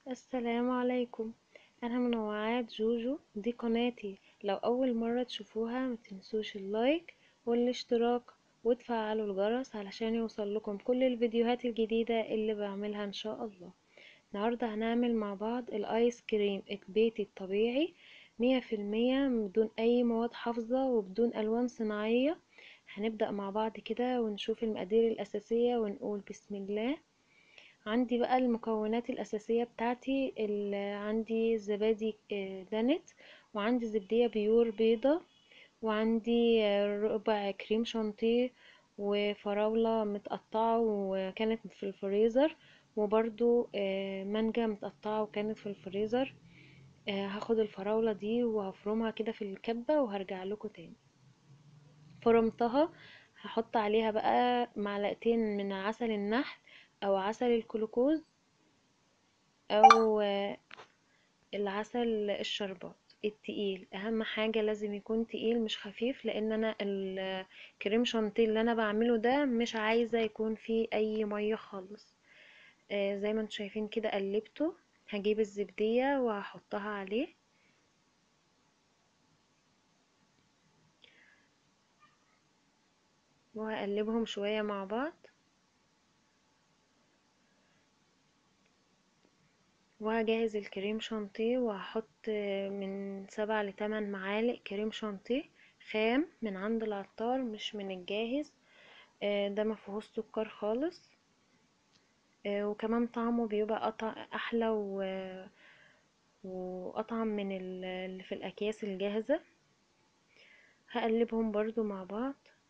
السلام عليكم انا منوعات جوجو دي قناتي لو اول مرة تشوفوها متنسوش اللايك والاشتراك وتفعلوا الجرس علشان يوصل لكم كل الفيديوهات الجديدة اللي بعملها ان شاء الله النهاردة هنعمل مع بعض الايس كريم البيتي الطبيعي مية في المية بدون اي مواد حافظة وبدون الوان صناعية هنبدأ مع بعض كده ونشوف المقادير الاساسية ونقول بسم الله عندي بقى المكونات الأساسية بتاعتي عندي زبادي دانت وعندي زبدية بيور بيضة وعندي ربع كريم شانتيه وفراولة متقطعة وكانت في الفريزر وبرضو مانجا متقطعة وكانت في الفريزر هاخد الفراولة دي وهفرمها كده في الكبة وهرجع لكم تاني فرمتها هحط عليها بقى معلقتين من عسل النحل او عسل الكلوكوز او العسل الشربات التقيل اهم حاجة لازم يكون تقيل مش خفيف لان انا الكريم شانتيه اللي انا بعمله ده مش عايزة يكون فيه اي مية خالص زي ما انتم شايفين كده قلبته هجيب الزبدية وهحطها عليه وهقلبهم شوية مع بعض وهجهز الكريم شانتيه وهحط من سبع لتمن معالق كريم شانتيه خام من عند العطار مش من الجاهز ده مفيهوش سكر خالص وكمان طعمه بيبقى احلى و واطعم من اللي في الاكياس الجاهزة هقلبهم برضو مع بعض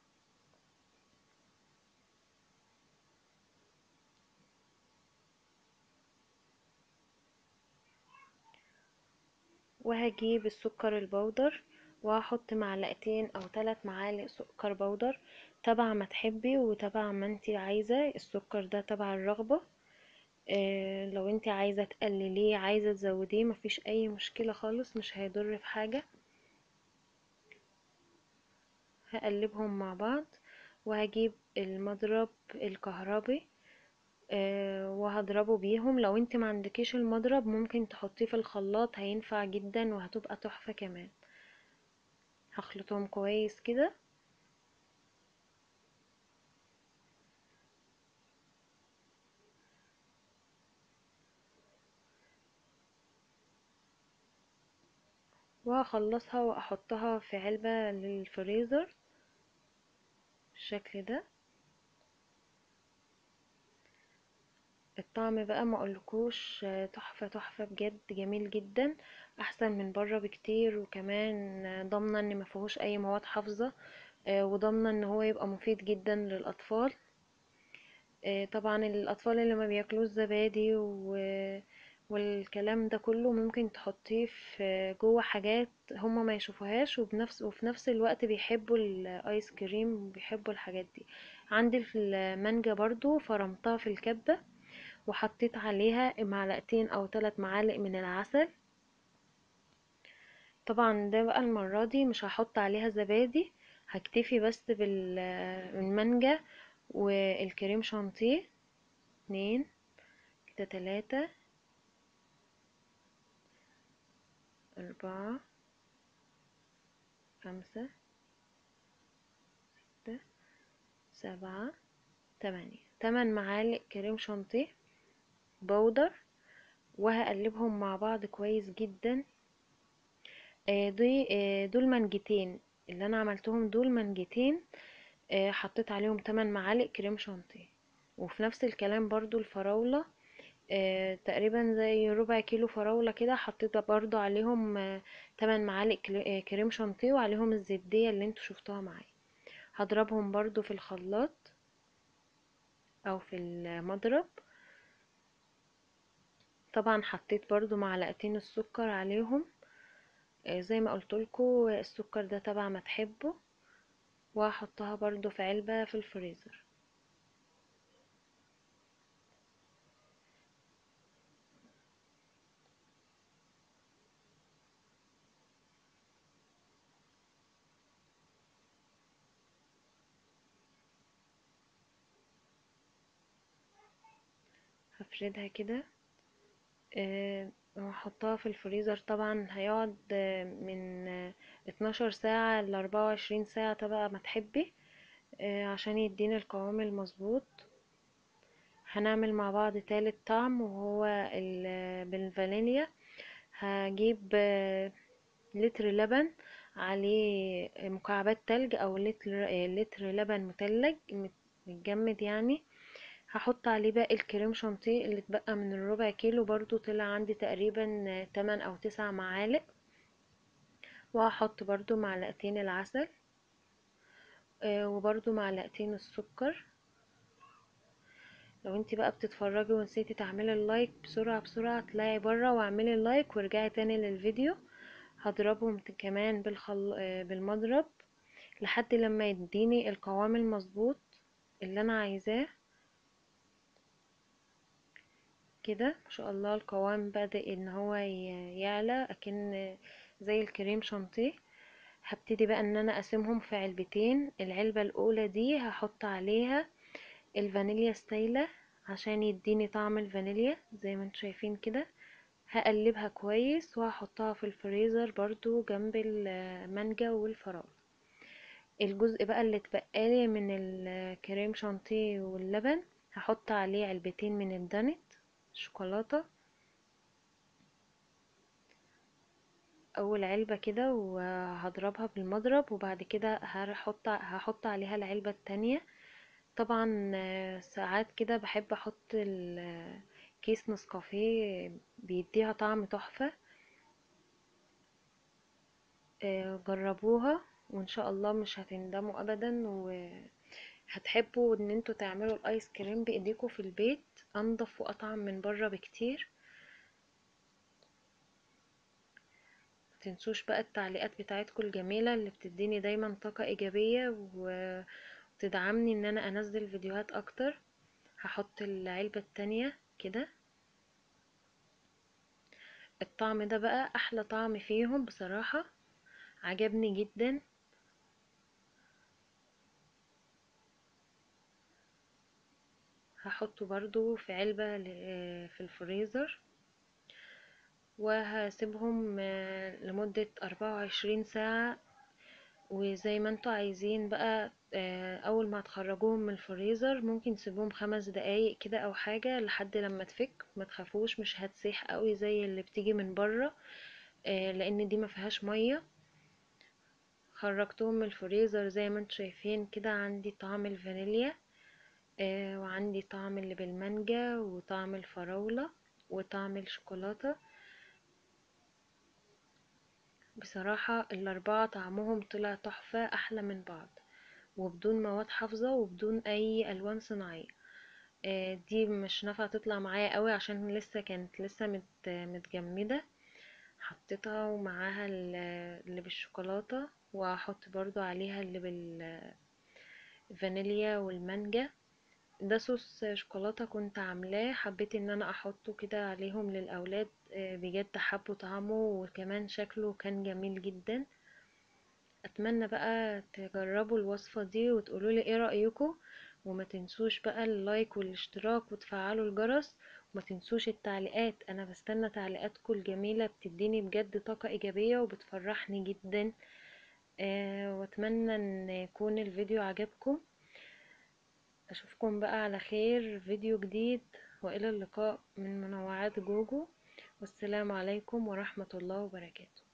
وهجيب السكر البودر وهحط معلقتين او ثلاث معالق سكر بودر تبع ما تحبي وتبع ما انتي عايزة السكر ده تبع الرغبة اه لو انتي عايزة تقلليه عايزة تزوديه مفيش اي مشكلة خالص مش هيضر في حاجة هقلبهم مع بعض وهجيب المضرب الكهربي أه وهضربه بيهم لو انت ما عندكيش المضرب ممكن تحطيه في الخلاط هينفع جدا وهتبقى تحفة كمان هخلطهم كويس كده وهخلصها واحطها في علبة للفريزر بالشكل ده الطعم بقى ما اقولكوش تحفة تحفة بجد جميل جدا احسن من بره بكتير وكمان ضامنة ان مفيهوش اي مواد حافظة وضامنة ان هو يبقى مفيد جدا للاطفال طبعا الاطفال اللي ما بياكلوش زبادي والكلام ده كله ممكن تحطيه في جوه حاجات هما ما يشوفوهاش وبنفس وفي نفس الوقت بيحبوا الايس كريم وبيحبوا الحاجات دي عندي المانجا برضو فرمتها في الكبة وحطيت عليها معلقتين او ثلاث معالق من العسل طبعا ده بقى المرة دي مش هحط عليها زبادي هكتفي بس بالمانجا والكريم شانتيه اتنين كده تلاتة اربعة خمسة ستة سبعة تمانية تمن معالق كريم شانتيه بودر وهقلبهم مع بعض كويس جدا دي دول منجتين اللي انا عملتهم دول منجتين حطيت عليهم 8 معالق كريم شانتيه وفي نفس الكلام برضو الفراولة تقريبا زي ربع كيلو فراولة كده حطيت برضو عليهم 8 معالق كريم شانتيه وعليهم الزبدية اللي انتوا شفتوها معايا هضربهم برضو في الخلاط او في المضرب طبعا حطيت برضو معلقتين السكر عليهم زي ما قلتلكوا السكر ده تبع ما تحبه وهحطها برضو في علبة في الفريزر هفردها كده آه، وهحطها في الفريزر طبعا هيقعد آه، من آه، 12 ساعة ل 24 ساعة طبعا ما تحبي آه، عشان يديني القوام المظبوط هنعمل مع بعض تالت طعم وهو ال- بالفانيليا هجيب آه، لتر لبن عليه مكعبات تلج او لتر آه، لتر لبن متلج مت- متجمد يعني هحط عليه باقي الكريم شانتيه اللي اتبقى من الربع كيلو برضو طلع عندي تقريبا آه، 8 او 9 معالق وهحط برضو معلقتين العسل آه، وبرضو معلقتين السكر لو انتي بقى بتتفرجي ونسيتي تعملي اللايك بسرعة بسرعة اطلعي برا واعملي اللايك وارجعي تاني للفيديو هضربهم ت- كمان بالخل... آه، بالمضرب لحد لما يديني القوام المظبوط اللي انا عايزاه كده ما شاء الله القوام بدأ ان هو ي- يعلى اكن زي الكريم شانتيه هبتدي بقى ان انا اقسمهم في علبتين العلبة الاولى دي هحط عليها الفانيليا ستايلة عشان يديني طعم الفانيليا زي ما انتم شايفين كده هقلبها كويس وهحطها في الفريزر برضو جنب المانجا والفراولة الجزء بقى اللي اتبقالي من الكريم شانتيه واللبن هحط عليه علبتين من الدانت شوكولاتة اول علبة كده وهضربها بالمضرب وبعد كده هحط هحط عليها العلبة التانية طبعا آه، ساعات كده بحب احط ال- كيس نسكافيه بيديها طعم تحفة آه، جربوها وان شاء الله مش هتندموا ابدا وهتحبوا ان انتوا تعملوا الايس كريم بايديكم في البيت انضف واطعم من بره بكتير متنسوش بقى التعليقات بتاعتكم الجميلة اللي بتديني دايما طاقة ايجابية و- وتدعمني ان انا انزل فيديوهات اكتر هحط العلبة التانية كده الطعم ده بقى احلى طعم فيهم بصراحة عجبني جدا هحطه برضو في علبة ل- في الفريزر وهسيبهم آه، لمدة أربعة وعشرين ساعة وزي ما انتوا عايزين بقى آه، أول ما تخرجوهم من الفريزر ممكن تسيبوهم خمس دقايق كده أو حاجة لحد لما تفك ما تخافوش مش هتسيح قوي زي اللي بتيجي من بره آه، لأن دي ما فيهاش مية خرجتهم من الفريزر زي ما انتوا شايفين كده عندي طعم الفانيليا آه، وعندي طعم اللي بالمانجا وطعم الفراولة وطعم الشوكولاتة بصراحة الأربعة طعمهم طلع تحفة أحلى من بعض وبدون مواد حافظة وبدون أي ألوان صناعية آه، دي مش نافعة تطلع معايا قوي عشان لسه كانت لسه مت متجمدة حطيتها ومعاها ال- اللي بالشوكولاتة وهحط برضو عليها اللي بالفانيليا والمانجا ده صوص شوكولاتة كنت عاملاه حبيت ان انا احطه كده عليهم للاولاد آه، بجد حبوا طعمه وكمان شكله كان جميل جدا اتمنى بقى تجربوا الوصفة دي وتقولولي ايه رأيكم وما تنسوش بقى اللايك والاشتراك وتفعلوا الجرس وما تنسوش التعليقات انا بستنى تعليقاتكم الجميلة بتديني بجد طاقة ايجابية وبتفرحني جدا آه، واتمنى ان يكون الفيديو عجبكم اشوفكم بقى على خير فيديو جديد والى اللقاء من منوعات جوجو والسلام عليكم ورحمة الله وبركاته